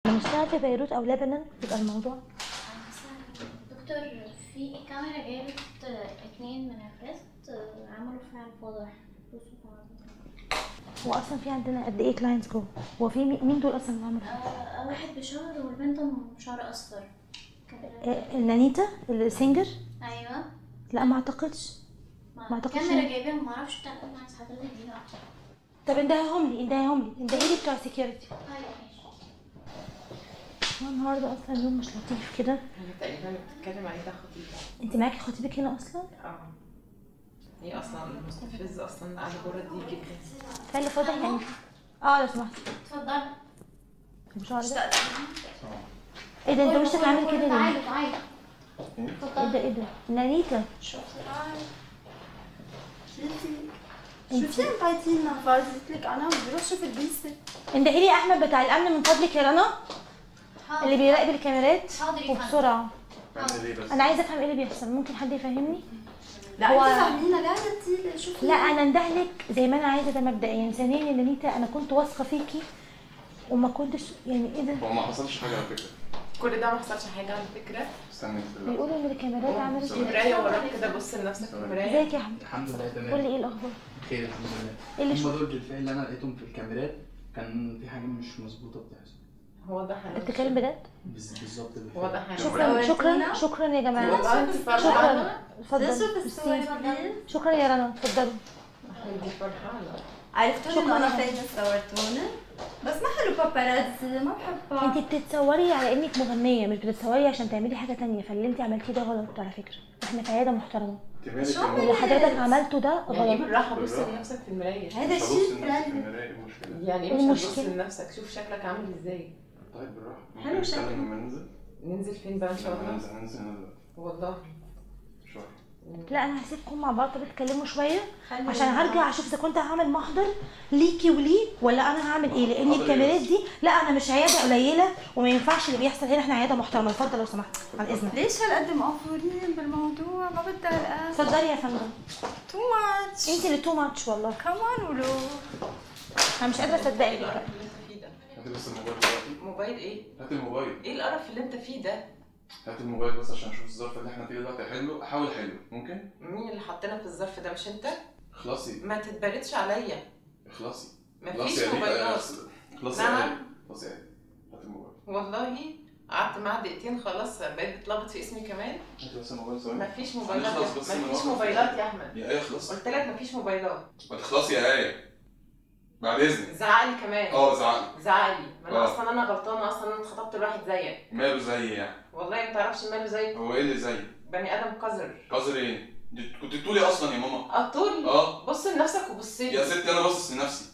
لما اشتغل في بيروت او لبنان يبقى الموضوع دكتور في كاميرا جابت اتنين من الريست عملوا فعل فاضح بصوا طبعاً. هو اصلا في عندنا قد ايه كلاينتس جوه هو في مي- مين دول اصلا اللي عملوا آه، واحد بشهر والبنت بشعر اصفر كاميرا آه، النانيتا السينجر ايوه لا ما اعتقدش ما ما أعتقدش كاميرا إن- جايباهم معرفش بتاع ايه عايز حضرتك دي لا طب اندهيهم لي اندهيهم لي اندهي لي بتوع سكيورتي طيب ماشي هو النهارده اصلا يوم مش لطيف كده انا تقريبا بتتكلم عليه ده خطيبة انت معاكي خطيبك هنا اصلا اه هي اصلا مستفز اصلا على بره دي جدا خلي فاضح يعني اه لو سمحتي اتفضل مش عارفه ايه ده انت وشك عامل كده ليه؟ تعالوا تعالوا ايه ده ايه ده نانيتا شوفي عطيتينا فازت لك انا بروح شوف البيسه اندهي لي احمد بتاع الامن من فضلك يا رنا اللي بيراقب الكاميرات حاضر يا فندم. وبسرعه اعمل ايه بس انا عايزه افهم ايه اللي بيحصل ممكن حد يفهمني لا هو- انت فاهمينا لا عطيتي شوفي لا انا اندهلك زي ما انا عايزه ده مبدئيا ثانيا يا نانيتا انا كنت واثقه فيكي وما كنتش يعني ايه ده هو ما حصلش حاجه على فكره كل ده ما حصلش حاجه على فكره استني كده بيقولوا ان الكاميرات عملت في مرايه وراك كده بص لنفسك في المرايه ازيك يا احمد الحمد لله تمام قول لي ايه الاخبار خير الحمد لله ايه اللي هم شوف دول بالفعل اللي انا لقيتهم في الكاميرات كان في حاجه مش مظبوطه بتحصل واضح انت بتتكلم بجد بس- بالظبط بالفعل واضح شكرا شكرا وريتينا؟ شكرا يا جماعه والله انت فرحانه شكرا اتفضل شوف الصور ميرسي. دي شكرا يا رنا اتفضلوا دي فرحانه عرفتوا شكراً انه انا يا فايزه صورتوني بس ما حلو باباراتزي ما بحبها انت بتتصوري على انك مغنيه مش بتتصوري عشان تعملي حاجه تانية فاللي انت عملتيه ده غلط على فكره احنا في عياده محترمه انت مالك شو يا واللي ماما؟ حضرتك عملته ده يعني ايه غلط بالراحه بص بالراحة. لنفسك في المرايه هذا مش هبص الشيء لنفسي في فعلا المراية، ايه المشكله يعني ايه ايه مش هتبص المشكلة؟ لنفسك شوف شكلك عامل ازاي طيب بالراحه حلو ممكن شكلك. نتكلم لما ننزل ننزل فين بقى ان شاء لما الله ننزل ننزل ننزل والله شويه لا انا هسيبكم مع بعض طب اتكلموا شويه خلي عشان بالك. هرجع اشوف اذا كنت هعمل محضر ليكي وليه ولا انا هعمل ايه لان محاضر الكاميرات ايه دي لا انا مش عياده قليله وما ينفعش اللي بيحصل هنا احنا عياده محترمه اتفضل لو سمحت عن اذنك ليش هالقد مقفورين بالموضوع ما بدها الان اتفضلي يا فندم تو ماتش انت اللي تو ماتش والله كمان ولو انا مش قادره اصدقك ايه القرف اللي انت فيه ده هاتي بس الموبايل دلوقتي موبايل ايه هات الموبايل ايه القرف اللي انت فيه ده هات الموبايل بس عشان اشوف الظرف اللي احنا فيه دلوقتي احله احاول احله ممكن مين اللي حطينا في الظرف ده مش انت اخلصي ما تتبردش عليا اخلصي مفيش خلاص يا ريت موبايلات خلاص يا نعم. ريت خلاص يا ريت هات الموبايل والله قعدت معاه دقيقتين خلاص بقيت بتلخبط في اسمي كمان هات بس الموبايل ثواني مفيش موبايلات هنخلص بس يا- من مفيش واحد. موبايلات يا احمد يا ايه خلص قلت لك مفيش موبايلات ما تخلصي يا ايه بعد اذنك زعقلي كمان اه زعل زعقلي ما انا آه. اصلا انا غلطانه اصلا انا اتخطبت لواحد زيك ماله زي يعني والله ما تعرفش ماله زي هو ايه اللي زي بني ادم قذر قذر ايه دي كنت تقولي اصلا يا ماما قطولي اه بص لنفسك وبص يا لي ستي انا باصص لنفسي